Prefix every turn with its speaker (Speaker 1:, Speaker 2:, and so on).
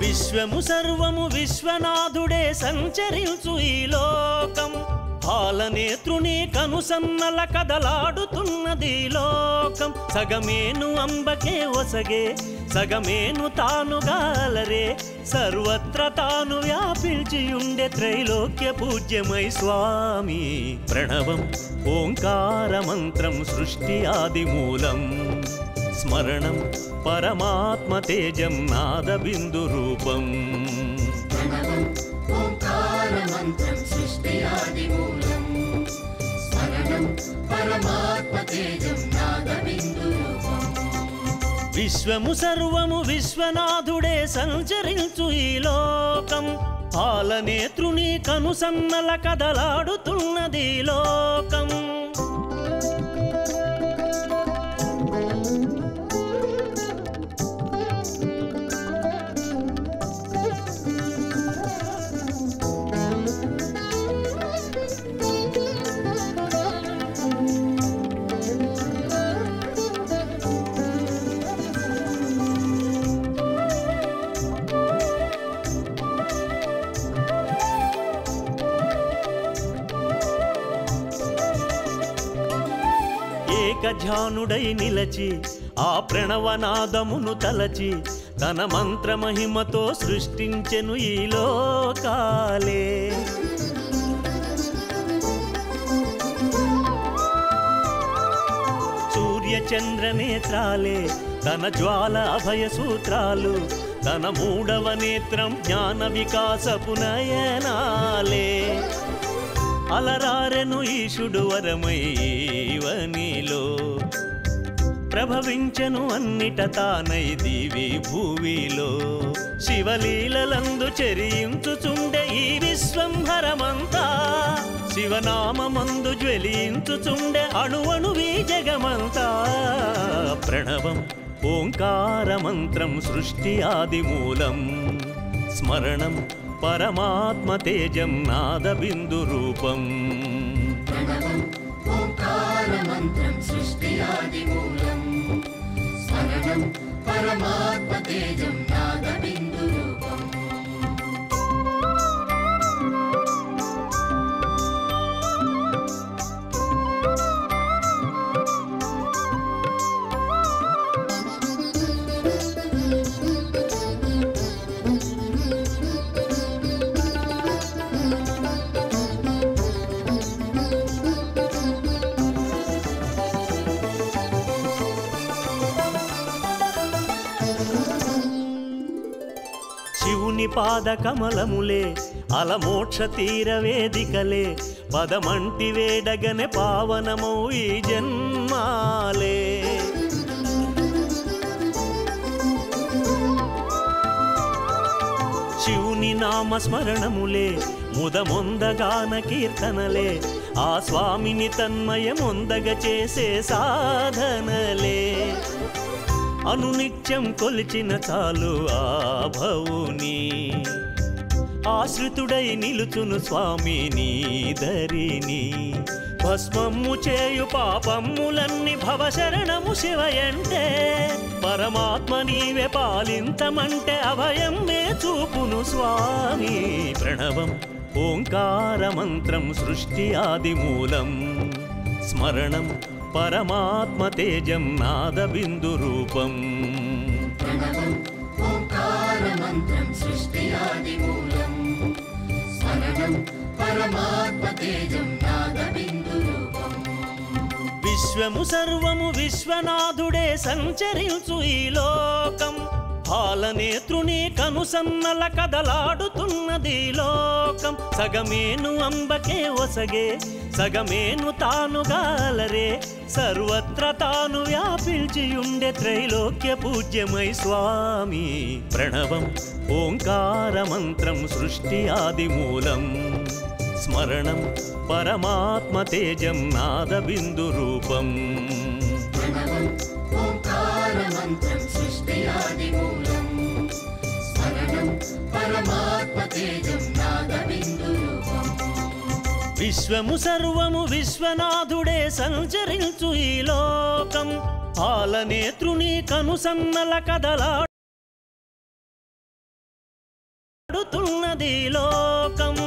Speaker 1: విశ్వము సర్వము విశ్వనాథుడే సంచరించు ఈ లోకం పాలనేత్రుని కనుసన్నల కదలాడుతున్నది ఈ లోకం సగమేను అంబకే ఒసగే సగమేను తానుగాలరే సర్వత్ర తాను వ్యాపించియుండే త్రైలోక్య పూజ్యమై స్వామి ప్రణవం ఓంకార మంత్రం సృష్టి ఆది మూలం స్మరణం పరమాత్మ తేజం నాద బిందు రూపం
Speaker 2: ప్రణవం ఓంకార మంత్రం సృష్టి ఆది మూలం స్మరణం పరమాత్మ తేజం నాద బిందు రూపం
Speaker 1: విశ్వము సర్వము విశ్వనాథుడే సంచరించు ఈ లోకం పాలనేత్రుని కనుసన్నల కదలాడుతున్నది ఈ లోకం ఏకధ్యానుడై నిలచి ఆ ప్రణవనాదమును తలచి తన మంత్ర మహిమతో సృష్టించెను ఈ లోకాలే సూర్య చంద్ర నేత్రాలే తన జ్వాల అభయ సూత్రాలు తన మూడవ నేత్రం జ్ఞాన వికాసపు నయనాలే అలరారెను ఈశుడు వరమైవనిలో ప్రభవించెను అన్నిట తానై దివి భూవిలో శివలీలలందు చెరియించుచుండె ఈ విశ్వంభరమంతా శివనామమందు జ్వలించుచుండె అణువణువి జగమంతా ప్రణవం ఓంకార మంత్రం సృష్టి ఆది మూలం స్మరణం పరమాత్మ తేజం నాద బిందు రూపం
Speaker 2: ప్రణవం ఓంకార మంత్రం సృష్టి ఆది మూలం స్మరణం పరమాత్మ తేజం నాద బిందు రూపం
Speaker 1: శివుని పాద కమలములే అలమోక్ష తీర వేదికలే పదమంటి వేడగనే పావనమౌ ఈ జన్మాలే శివుని నామ స్మరణములే ముదమొందగాన కీర్తనలే ఆ స్వామిని తన్మయమొందగ చేసే సాధనలే అనునిత్యం కొలిచిన చాలు ఆ భవుని ఆశ్రితుడై నిలుచును స్వామి నీ దరిని భస్మమ్ము చేయు పాపమ్ములన్ని భవశరణము శివయంటే పరమాత్మ నీవే పాలింతమంటే అభయం మే చూపును స్వామి ప్రణవం ఓంకార మంత్రం సృష్టి ఆది మూలం స్మరణం పరమాత్మ తేజం నాద బిందు రూపం
Speaker 2: ప్రణవం ఓంకార మంత్రం సృష్టి ఆది మూలం స్మరణం పరమాత్మ తేజం నాద బిందు రూపం
Speaker 1: విశ్వము సర్వము విశ్వనాథుడే సంచరించు ఈ లోకం పాలనేత్రుని కనుసన్నల కదలాడుతున్నది ఈ లోకం సగమేను అంబకే ఒసగే సగమేను తానుగాలరే సర్వత్ర తాను వ్యాపించియుండే త్రైలోక్య పూజ్యమై స్వామి ప్రణవం ఓంకార మంత్రం సృష్టి ఆది మూలం స్మరణం పరమాత్మ తేజం నాద బిందు రూపం
Speaker 2: ప్రణవం ఓంకార మంత్రం సృష్టి ఆది మూలం స్మరణం పరమాత్మ తేజం నాద బిందు రూపం
Speaker 1: విశ్వము సర్వము విశ్వనాథుడే సంచరించు ఈ లోకం పాలనేత్రుని కనుసన్నల కదలా పడుతున్నది లోకం